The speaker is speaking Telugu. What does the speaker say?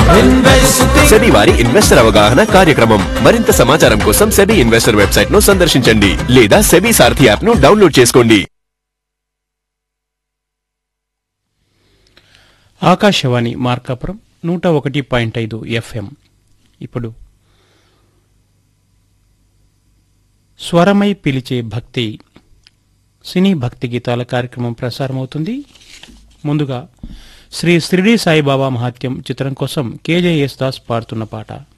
సెబీ వారి ఇన్వెస్టర్ అవగాహన కార్యక్రమం మరింత సమాచారం కోసం సెబీ ఇన్వెస్టర్ వెబ్సైట్ ను సందర్శించండి లేదా సెబీ సారథి యాప్ ను డౌన్లోడ్ చేసుకోండి ఆకాశవాణి మార్కాపురం నూట ఒకటి పాయింట్ ఐదు ఎఫ్ఎం ఇప్పుడు స్వరమై పిలిచే భక్తి సినీ భక్తి గీతాల కార్యక్రమం ప్రసారమవుతుంది ముందుగా శ్రీ షిరిడి సాయిబాబా మహాత్యం చిత్రం కోసం కేజేఎస్ దాస్ పాడుతున్న పాట